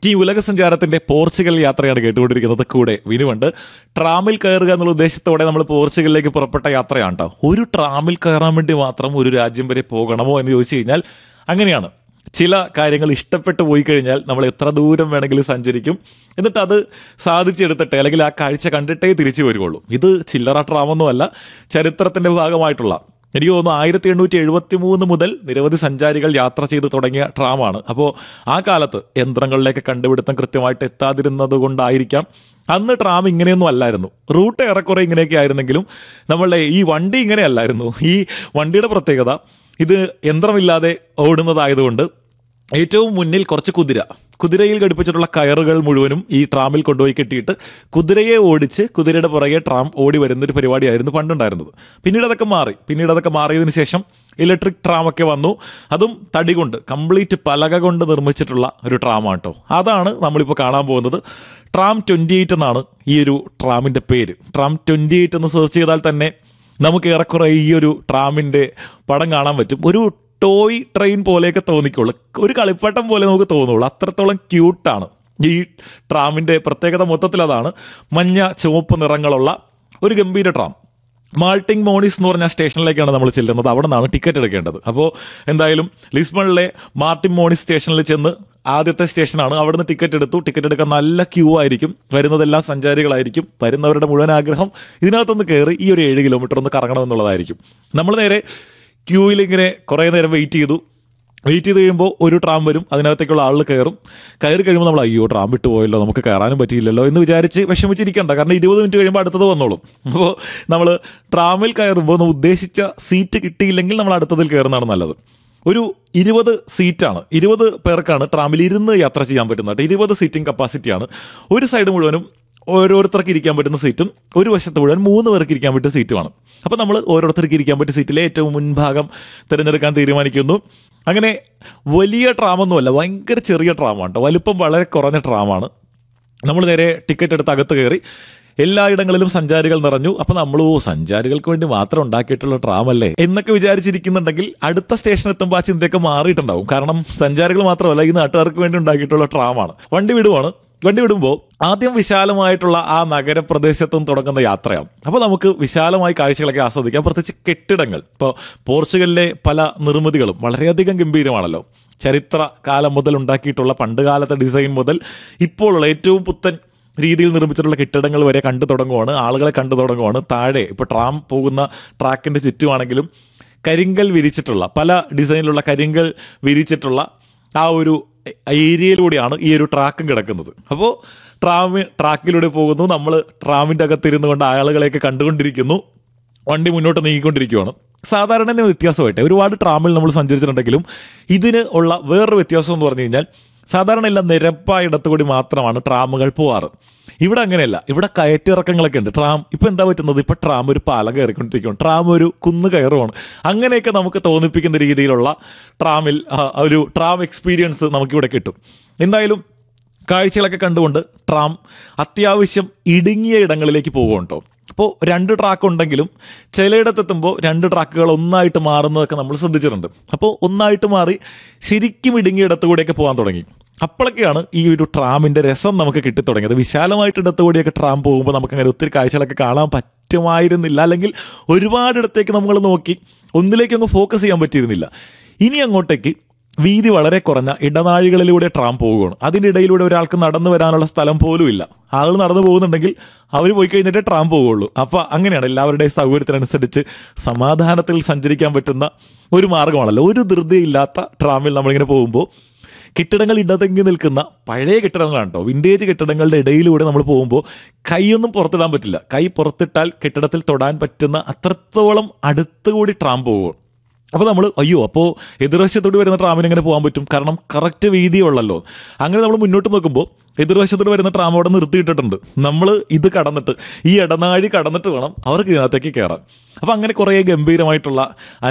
ഈ ഉലക സഞ്ചാരത്തിന്റെ പോർച്ചുഗൽ യാത്രയാണ് കേട്ടുകൊണ്ടിരിക്കുന്നത് കൂടെ വിനുവുണ്ട് ട്രാമിൽ കയറുക എന്നുള്ള ഉദ്ദേശത്തോടെ നമ്മൾ പോർച്ചുഗലിലേക്ക് പുറപ്പെട്ട യാത്രയാണ് കേട്ടോ ഒരു ട്രാമിൽ കയറാൻ വേണ്ടി മാത്രം ഒരു രാജ്യം വരെ പോകണമോ എന്ന് ചോദിച്ചു കഴിഞ്ഞാൽ അങ്ങനെയാണ് ചില കാര്യങ്ങൾ ഇഷ്ടപ്പെട്ടു പോയി കഴിഞ്ഞാൽ നമ്മൾ എത്ര ദൂരം വേണമെങ്കിലും സഞ്ചരിക്കും എന്നിട്ട് അത് സാധിച്ചെടുത്തിട്ട് അല്ലെങ്കിൽ ആ കാഴ്ച കണ്ടിട്ടേ തിരിച്ചു വരുവുള്ളൂ ഇത് ചില്ലറ ട്രാമൊന്നുമല്ല ചരിത്രത്തിന്റെ ഭാഗമായിട്ടുള്ള എനിക്ക് തോന്നുന്നു ആയിരത്തി എണ്ണൂറ്റി എഴുപത്തി മൂന്ന് മുതൽ നിരവധി സഞ്ചാരികൾ യാത്ര ചെയ്ത് തുടങ്ങിയ ട്രാമാണ് അപ്പോൾ ആ കാലത്ത് യന്ത്രങ്ങളിലേക്ക് കണ്ടുപിടുത്തം കൃത്യമായിട്ട് എത്താതിരുന്നത് കൊണ്ടായിരിക്കാം അന്ന് ട്രാം ഇങ്ങനെയൊന്നും അല്ലായിരുന്നു റൂട്ട് ഏറെക്കുറെ ഇങ്ങനെയൊക്കെ ആയിരുന്നെങ്കിലും നമ്മളുടെ ഈ വണ്ടി ഇങ്ങനെയല്ലായിരുന്നു ഈ വണ്ടിയുടെ പ്രത്യേകത ഇത് യന്ത്രമില്ലാതെ ഓടുന്നതായതുകൊണ്ട് ഏറ്റവും മുന്നിൽ കുറച്ച് കുതിര കുതിരയിൽ ഘടിപ്പിച്ചിട്ടുള്ള കയറുകൾ മുഴുവനും ഈ ട്രാമിൽ കൊണ്ടുപോയി കെട്ടിയിട്ട് കുതിരയെ ഓടിച്ച് കുതിരയുടെ പുറകെ ട്രാം ഓടി വരുന്നൊരു പരിപാടിയായിരുന്നു പണ്ടുണ്ടായിരുന്നത് പിന്നീട് അതൊക്കെ മാറി പിന്നീട് അതൊക്കെ മാറിയതിനു ശേഷം ഇലക്ട്രിക് ട്രാം ഒക്കെ വന്നു അതും തടി കൊണ്ട് കംപ്ലീറ്റ് പലക കൊണ്ട് നിർമ്മിച്ചിട്ടുള്ള ഒരു ട്രാമാണ് കേട്ടോ അതാണ് നമ്മളിപ്പോൾ കാണാൻ പോകുന്നത് ട്രാം ട്വൻറ്റി എയ്റ്റ് എന്നാണ് ഈ ഒരു ട്രാമിൻ്റെ പേര് ട്രാം ട്വൻറ്റി എയ്റ്റ് എന്ന് സെർച്ച് ചെയ്താൽ തന്നെ നമുക്ക് ഏറെക്കുറെ ഈ ഒരു ട്രാമിൻ്റെ പടം കാണാൻ പറ്റും ഒരു ടോയ് ട്രെയിൻ പോലെയൊക്കെ തോന്നിക്കുള്ളൂ ഒരു കളിപ്പട്ടം പോലെ നമുക്ക് തോന്നുള്ളൂ അത്രത്തോളം ക്യൂട്ടാണ് ഈ ട്രാമിൻ്റെ പ്രത്യേകത മൊത്തത്തിൽ അതാണ് മഞ്ഞ ചുവപ്പ് നിറങ്ങളുള്ള ഒരു ഗംഭീര ട്രാം മാൾട്ടിംഗ് മോണിസ് എന്ന് പറഞ്ഞ സ്റ്റേഷനിലേക്കാണ് നമ്മൾ ചെല്ലുന്നത് അവിടെ നിന്നാണ് ടിക്കറ്റ് എടുക്കേണ്ടത് അപ്പോൾ എന്തായാലും ലിസ്ബണിലെ മാർട്ടിൻ മോണിസ് സ്റ്റേഷനിൽ ചെന്ന് ആദ്യത്തെ സ്റ്റേഷനാണ് അവിടുന്ന് ടിക്കറ്റ് എടുത്തു ടിക്കറ്റ് എടുക്കാൻ നല്ല ക്യൂ ആയിരിക്കും വരുന്നതെല്ലാം സഞ്ചാരികളായിരിക്കും വരുന്നവരുടെ മുഴുവൻ ആഗ്രഹം ഇതിനകത്തൊന്ന് കയറി ഈ ഒരു ഏഴ് കിലോമീറ്റർ ഒന്ന് കറങ്ങണമെന്നുള്ളതായിരിക്കും നമ്മൾ നേരെ ക്യൂവിൽ ഇങ്ങനെ കുറേ നേരം വെയിറ്റ് ചെയ്തു വെയിറ്റ് ചെയ്ത് കഴിയുമ്പോൾ ഒരു ട്രാം വരും അതിനകത്തേക്കുള്ള ആളിൽ കയറും കയറി കഴിയുമ്പോൾ നമ്മൾ അയ്യോ ട്രാം വിട്ടു പോയല്ലോ നമുക്ക് കയറാനും പറ്റിയില്ലല്ലോ എന്ന് വിചാരിച്ച് വിഷമിച്ചിരിക്കണ്ട കാരണം ഇരുപത് മിനിറ്റ് കഴിയുമ്പോൾ അടുത്തത് വന്നോളും അപ്പോൾ നമ്മൾ ട്രാമിൽ കയറുമ്പോൾ നമ്മൾ ഉദ്ദേശിച്ച സീറ്റ് കിട്ടിയില്ലെങ്കിൽ നമ്മൾ അടുത്തതിൽ കയറുന്നതാണ് നല്ലത് ഒരു ഇരുപത് സീറ്റാണ് ഇരുപത് പേർക്കാണ് ട്രാമിൽ ഇരുന്ന് യാത്ര ചെയ്യാൻ പറ്റുന്നത് ഇരുപത് സീറ്റിംഗ് കപ്പാസിറ്റിയാണ് ഒരു സൈഡ് മുഴുവനും ഓരോരുത്തർക്ക് ഇരിക്കാൻ പറ്റുന്ന സീറ്റും ഒരു വശത്ത് മുഴുവൻ മൂന്ന് പേർക്ക് ഇരിക്കാൻ പറ്റിയ സീറ്റുമാണ് അപ്പോൾ നമ്മൾ ഓരോരുത്തർക്ക് ഇരിക്കാൻ പറ്റിയ സീറ്റിലെ ഏറ്റവും മുൻഭാഗം തിരഞ്ഞെടുക്കാൻ തീരുമാനിക്കുന്നു അങ്ങനെ വലിയ ട്രാമൊന്നുമല്ല ഭയങ്കര ചെറിയ ട്രാമാണ് കേട്ടോ വലിപ്പം വളരെ കുറഞ്ഞ ട്രാമാണ് നമ്മൾ നേരെ ടിക്കറ്റ് എടുത്ത് അകത്ത് കയറി എല്ലായിടങ്ങളിലും സഞ്ചാരികൾ നിറഞ്ഞു അപ്പൊ നമ്മൾ ഓ സഞ്ചാരികൾക്ക് വേണ്ടി മാത്രം ഉണ്ടാക്കിയിട്ടുള്ള ട്രാം അല്ലേ എന്നൊക്കെ വിചാരിച്ചിരിക്കുന്നുണ്ടെങ്കിൽ അടുത്ത സ്റ്റേഷൻ എത്തുമ്പോൾ ആ ചിന്തയൊക്കെ മാറിയിട്ടുണ്ടാവും കാരണം സഞ്ചാരികൾ മാത്രമല്ല ഈ നാട്ടുകാർക്ക് വേണ്ടി ഉണ്ടാക്കിയിട്ടുള്ള ട്രാമാണ് വണ്ടി വിടുവാണ് വണ്ടി വിടുമ്പോൾ ആദ്യം വിശാലമായിട്ടുള്ള ആ നഗരപ്രദേശത്തും തുടങ്ങുന്ന യാത്രയാണ് അപ്പോൾ നമുക്ക് വിശാലമായി കാഴ്ചകളൊക്കെ ആസ്വദിക്കാം പ്രത്യേകിച്ച് കെട്ടിടങ്ങൾ ഇപ്പോൾ പോർച്ചുഗലിലെ പല നിർമ്മിതികളും വളരെയധികം ഗംഭീരമാണല്ലോ ചരിത്ര കാലം മുതൽ ഉണ്ടാക്കിയിട്ടുള്ള പണ്ടുകാലത്തെ ഡിസൈൻ മുതൽ ഇപ്പോഴുള്ള ഏറ്റവും പുത്തൻ രീതിയിൽ നിർമ്മിച്ചിട്ടുള്ള കെട്ടിടങ്ങൾ വരെ കണ്ടു തുടങ്ങുവാണ് ആളുകളെ കണ്ടു തുടങ്ങുവാണ് താഴെ ഇപ്പോൾ ട്രാം പോകുന്ന ട്രാക്കിൻ്റെ ചുറ്റുമാണെങ്കിലും കരിങ്കൽ വിരിച്ചിട്ടുള്ള പല ഡിസൈനിലുള്ള കരിങ്കൽ വിരിച്ചിട്ടുള്ള ആ ഒരു ഏരിയയിലൂടെയാണ് ഈ ഒരു ട്രാക്കും കിടക്കുന്നത് അപ്പോൾ ട്രാമി ട്രാക്കിലൂടെ പോകുന്നു നമ്മൾ ട്രാമിൻ്റെ അകത്തിരുന്നു കൊണ്ട് ആളുകളെയൊക്കെ കണ്ടുകൊണ്ടിരിക്കുന്നു വണ്ടി മുന്നോട്ട് നീങ്ങിക്കൊണ്ടിരിക്കുകയാണ് സാധാരണ വ്യത്യാസമായിട്ട് ഒരുപാട് ട്രാമിൽ നമ്മൾ സഞ്ചരിച്ചിട്ടുണ്ടെങ്കിലും ഇതിന് ഉള്ള വേറൊരു വ്യത്യാസം എന്ന് പറഞ്ഞു കഴിഞ്ഞാൽ സാധാരണ എല്ലാം നിരപ്പായ ഇടത്തു കൂടി മാത്രമാണ് ട്രാമുകൾ പോവാറ് ഇവിടെ അങ്ങനെയല്ല ഇവിടെ കയറ്റിറക്കങ്ങളൊക്കെ ഉണ്ട് ട്രാം ഇപ്പം എന്താ പറ്റുന്നത് ഇപ്പം ട്രാം ഒരു പാലം കയറിക്കൊണ്ടിരിക്കുകയാണ് ട്രാം ഒരു കുന്ന് കയറുവാണ് അങ്ങനെയൊക്കെ നമുക്ക് തോന്നിപ്പിക്കുന്ന രീതിയിലുള്ള ട്രാമിൽ ആ, ഒരു ട്രാം എക്സ്പീരിയൻസ് നമുക്കിവിടെ കിട്ടും എന്തായാലും കാഴ്ചകളൊക്കെ കണ്ടുകൊണ്ട് ട്രാം അത്യാവശ്യം ഇടുങ്ങിയ ഇടങ്ങളിലേക്ക് പോകും അപ്പോൾ രണ്ട് ട്രാക്ക് ഉണ്ടെങ്കിലും ചിലയിടത്തെത്തുമ്പോൾ രണ്ട് ട്രാക്കുകൾ ഒന്നായിട്ട് മാറുന്നതൊക്കെ നമ്മൾ ശ്രദ്ധിച്ചിട്ടുണ്ട് അപ്പോൾ ഒന്നായിട്ട് മാറി ശരിക്കും ഇടുങ്ങിയ ഇടത്തുകൂടെയൊക്കെ പോകാൻ തുടങ്ങി അപ്പോഴൊക്കെയാണ് ഈ ഒരു ട്രാമിൻ്റെ രസം നമുക്ക് കിട്ടിത്തുടങ്ങിയത് വിശാലമായിട്ട് ഇടത്തുകൂടിയൊക്കെ ട്രാം പോകുമ്പോൾ നമുക്ക് അങ്ങനെ ഒത്തിരി കാഴ്ചകളൊക്കെ കാണാൻ പറ്റുമായിരുന്നില്ല അല്ലെങ്കിൽ ഒരുപാടിടത്തേക്ക് നമ്മൾ നോക്കി ഒന്നിലേക്കൊന്ന് ഫോക്കസ് ചെയ്യാൻ പറ്റിയിരുന്നില്ല ഇനി അങ്ങോട്ടേക്ക് വീതി വളരെ കുറഞ്ഞ ഇടനാഴികളിലൂടെ ട്രാം പോവുകയാണ് അതിൻ്റെ ഇടയിലൂടെ ഒരാൾക്ക് നടന്നു വരാനുള്ള സ്ഥലം പോലും ഇല്ല ആളുകൾ നടന്നു പോകുന്നുണ്ടെങ്കിൽ അവർ പോയി കഴിഞ്ഞിട്ടേ ട്രാം പോവുകയുള്ളൂ അപ്പോൾ അങ്ങനെയാണ് എല്ലാവരുടെയും സൗകര്യത്തിനനുസരിച്ച് സമാധാനത്തിൽ സഞ്ചരിക്കാൻ പറ്റുന്ന ഒരു മാർഗമാണല്ലോ ഒരു ധൃതിയില്ലാത്ത ട്രാമിൽ നമ്മളിങ്ങനെ പോകുമ്പോൾ കെട്ടിടങ്ങൾ ഇടതെങ്ങി നിൽക്കുന്ന പഴയ കെട്ടിടങ്ങളാണ് കേട്ടോ വിൻറ്റേജ് കെട്ടിടങ്ങളുടെ ഇടയിലൂടെ നമ്മൾ പോകുമ്പോൾ കൈയൊന്നും പുറത്തിടാൻ പറ്റില്ല കൈ പുറത്തിട്ടാൽ കെട്ടിടത്തിൽ തൊടാൻ പറ്റുന്ന അത്രത്തോളം അടുത്തുകൂടി ട്രാം പോകും അപ്പോൾ നമ്മൾ അയ്യോ അപ്പോൾ എതിർവശത്തോട് വരുന്ന ട്രാമിന് എങ്ങനെ പോകാൻ പറ്റും കാരണം കറക്റ്റ് വീതിയുള്ളല്ലോ അങ്ങനെ നമ്മൾ മുന്നോട്ട് നോക്കുമ്പോൾ എതിർവശത്തോട് വരുന്ന ട്രാം അവിടെ നിർത്തിയിട്ടിട്ടുണ്ട് നമ്മൾ ഇത് കടന്നിട്ട് ഈ ഇടനാഴി കടന്നിട്ട് വേണം അവർക്ക് ഇതിനകത്തേക്ക് കയറാൻ അപ്പോൾ അങ്ങനെ കുറേ ഗംഭീരമായിട്ടുള്ള